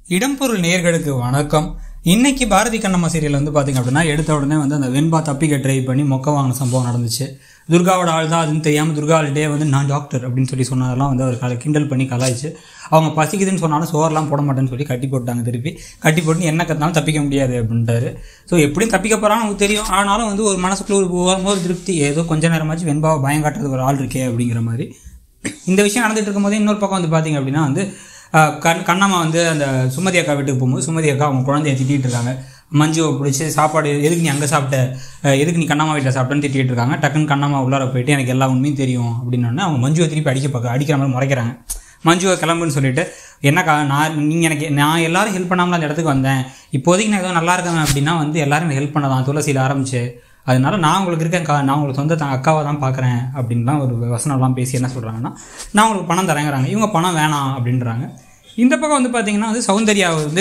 இடம்பொருள் நேயர்களுக்கு வணக்கம் இன்னைக்கு பாரதி கண்ணம்மா சீரியல் வந்து பார்த்தீங்க அப்படின்னா எடுத்த உடனே வந்து அந்த வெண்பா தப்பிக்க ட்ரை பண்ணி மொக்க வாங்கின சம்பவம் நடந்துச்சு துர்காவோட ஆள் தான் அதுன்னு தெரியாமல் துர்காவிட்டே வந்து நான் டாக்டர் அப்படின்னு சொல்லி சொன்னதெல்லாம் வந்து அவர் கல- கிண்டல் பண்ணி கலாய்ச்சு அவங்க பசிக்குதுன்னு சொன்னாலும் சோறெல்லாம் போட மாட்டேன்னு சொல்லி கட்டி போட்டாங்க திருப்பி கட்டி போட்டு என்ன கத்தினாலும் தப்பிக்க முடியாது அப்படின்ட்டாரு ஸோ எப்படியும் தப்பிக்க போகிறான்னு நமக்கு தெரியும் ஆனாலும் வந்து ஒரு மனசுக்குள்ள ஒரு ஒரு திருப்தி ஏதோ கொஞ்ச நேரமாச்சு வெண்பாவை பயம் காட்டுறதுக்கு ஒரு ஆள் இருக்கே அப்படிங்கிற மாதிரி இந்த விஷயம் நடந்துட்டு இருக்கும்போதே இன்னொரு பக்கம் வந்து பார்த்தீங்க அப்படின்னா வந்து அஹ், கண் கண்ணம்மா வந்து அந்த சுமதி அக்கா வீட்டுக்கு போகும்போது சுமதி அக்கா அவங்க குழந்தைய திட்டிகிட்டு இருக்காங்க மஞ்சுவை பிடிச்சி சாப்பாடு எதுக்கு நீ அங்கே சாப்பிட்ட அஹ், எதுக்கு நீ கண்ணம்மா வீட்டில் சாப்பிட்டேன்னு திட்டிகிட்டு இருக்காங்க டக்குன்னு கண்ணம்மா உள்ளார போயிட்டு எனக்கு எல்லா உண்மையும் தெரியும் அப்படின்னு அவங்க மஞ்சுவை திருப்பி அடிக்க பார்க்க அடிக்கிற மாதிரி முறைக்கிறாங்க மஞ்சுவை கிளம்புன்னு சொல்லிட்டு என்னக்கா நான் நீங்கள் எனக்கு நான் எல்லாரும் ஹெல்ப் பண்ணாமல் அந்த இடத்துக்கு வந்தேன் இப்போதைக்கு நான் ஏதோ நல்லா இருக்கேன் அப்படின்னா வந்து எல்லாரும் எனக்கு ஹெல்ப் பண்ணதான் துளசியில் ஆரம்பிச்சு அதனால நான் உங்களுக்கு இருக்கேன் கா நான் உங்களுக்கு சொந்த த- அக்காவை தான் பார்க்குறேன் அப்படின்லாம் ஒரு வசனம்லாம் பேசி என்ன சொல்கிறாங்கன்னா நான் உங்களுக்கு பணம் தரேங்கிறாங்க இவங்க பணம் வேணாம் அப்படின்றாங்க இந்த பக்கம் வந்து பார்த்தீங்கன்னா வந்து சௌந்தர்யா வந்து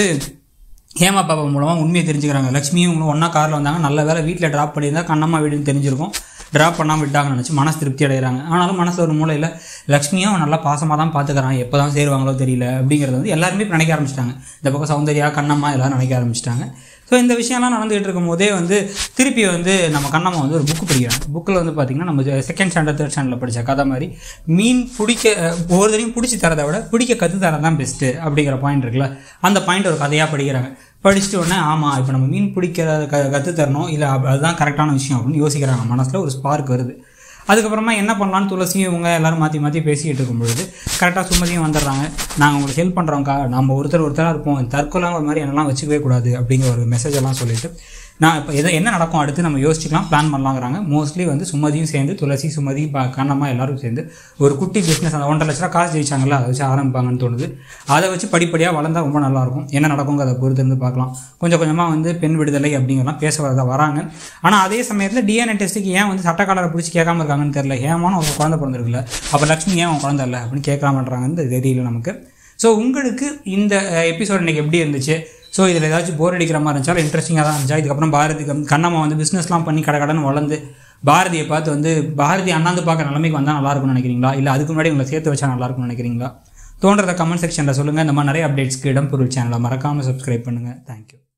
ஹேமா பாப்பா மூலமாக உண்மையை தெரிஞ்சுக்கிறாங்க லட்சுமியும் இவங்களும் ஒன்றா காரில் வந்தாங்க நல்ல வேலை வீட்டில் ட்ராப் பண்ணியிருந்தா கண்ணம்மா வீடுன்னு தெரிஞ்சிருக்கும் ட்ராப் பண்ணாமல் விட்டாங்கன்னு நினச்சி மனசு திருப்தி அடைகிறாங்க ஆனாலும் மனசில் ஒரு மூலையில் லக்ஷ்மியும் நல்லா பாசமாக தான் பார்த்துக்கிறான் எப்போ தான் சேருவாங்களோ தெரியல அப்படிங்கிறது வந்து எல்லாருமே இப்ப நினைக்க ஆரம்பிச்சிட்டாங்க இந்த பக்கம் சௌந்தர்யா கண்ணம்மா எல்லாரும் நினைக்க ஆரம்பிச்சிட்டாங்க ஸோ இந்த விஷயம்லாம் நடந்துகிட்டு இருக்கும் போதே வந்து திருப்பி வந்து நம்ம கண்ணம்மா வந்து ஒரு புக்கு படிக்கிறாங்க புக்கில் வந்து பார்த்திங்கன்னா நம்ம செகண்ட் ஸ்டாண்டர்ட் தேர்ட் ஸ்டாண்டர்டில் படித்த கதை மாதிரி மீன் பிடிக்க அஹ், ஒவ்வொரு தடையும் பிடிச்சி தரதை விட பிடிக்க கற்று தரது தான் பெஸ்ட்டு அப்படிங்கிற பாயிண்ட் இருக்குல்ல அந்த பாயிண்ட் ஒரு கதையாக படிக்கிறாங்க படிச்சுட்டு உடனே ஆமாம் இப்போ நம்ம மீன் பிடிக்கிற க கற்று தரணும் இல்லை அதுதான் கரெக்டான விஷயம் அப்படின்னு யோசிக்கிறாங்க மனசில் ஒரு ஸ்பார்க் வருது அதுக்கப்புறமா என்ன பண்ணலான்னு துளசியும் இவங்க எல்லாரும் மாற்றி மாற்றி பேசிக்கிட்டு இருக்கும் பொழுது கரெக்டாக சுமதியும் வந்துடுறாங்க நாங்கள் உங்களுக்கு ஹெல்ப் பண்ணுறோம்க்கா நம்ம ஒருத்தர் ஒருத்தராக இருப்போம் தற்கொலை ஒரு மாதிரி என்னெல்லாம் வச்சுக்கவே கூடாது அப்படிங்கிற ஒரு மெசேஜ் எல்லாம் சொல்லிட்டு நான் இப்போ எதை என்ன நடக்கும் அடுத்து நம்ம யோசிச்சுக்கலாம் பிளான் பண்ணலாங்கிறாங்க மோஸ்ட்லி வந்து சுமதியும் சேர்ந்து துளசி சுமதி ப கண்ணம்மா எல்லாரும் சேர்ந்து ஒரு குட்டி பிஸ்னஸ் அந்த ஒன்றரை லட்ச ரூபா காசு ஜெயிச்சாங்கல்ல அதை வச்சு ஆரம்பிப்பாங்கன்னு தோணுது அதை வச்சு படிப்படியாக வளர்ந்தா ரொம்ப நல்லாயிருக்கும் என்ன நடக்குங்கிறத பொறுத்து இருந்து பார்க்கலாம் கொஞ்சம் கொஞ்சமாக வந்து பெண் விடுதலை அப்படிங்கிறலாம் பேச வரதா வராங்க ஆனால் அதே சமயத்தில் டிஎன்ஏ டெஸ்ட்டுக்கு ஏன் வந்து சட்டக்காலரை பிடிச்சி கேட்காம இருக்காங்கன்னு தெரியல ஏமான ஒரு குழந்தை பிறந்திருக்குல்ல அப்போ லக்ஷ்மி ஏன் அவன் குழந்தை இல்லை அப்படின்னு கேட்கலாமன்றாங்கன்னு தெரியல நமக்கு ஸோ உங்களுக்கு இந்த எபிசோட் இன்னைக்கு எப்படி இருந்துச்சு ஸோ இதில் ஏதாச்சும் போர் அடிக்கிற மாதிரி இருந்துச்சா இன்ட்ரெஸ்டிங்காக தான் இருந்துச்சா இதுக்கப்புறம் பாரதி கம்- கண்ணம்மா வந்து பிஸ்னஸ்லாம் பண்ணி கடை கடன் வளர்ந்து பாரதியை பார்த்து வந்து பாரதி அண்ணாந்து பார்க்குற நிலைமைக்கு வந்தால் நல்லா இருக்கும்னு நினைக்கிறீங்களா இல்லை அதுக்கு முன்னாடி உங்களை சேர்த்து வச்சா நல்லா இருக்கும்னு நினைக்கிறீங்களா தோன்றத கமெண்ட் செக்ஷனில் சொல்லுங்கள் இந்த மாதிரி நிறைய அப்டேட்ஸ்க்கு இடம் பொருள் சேனலை மறக்காமல் சப்ஸ்கிரைப் பண்ணுங்கள் தேங்க்யூ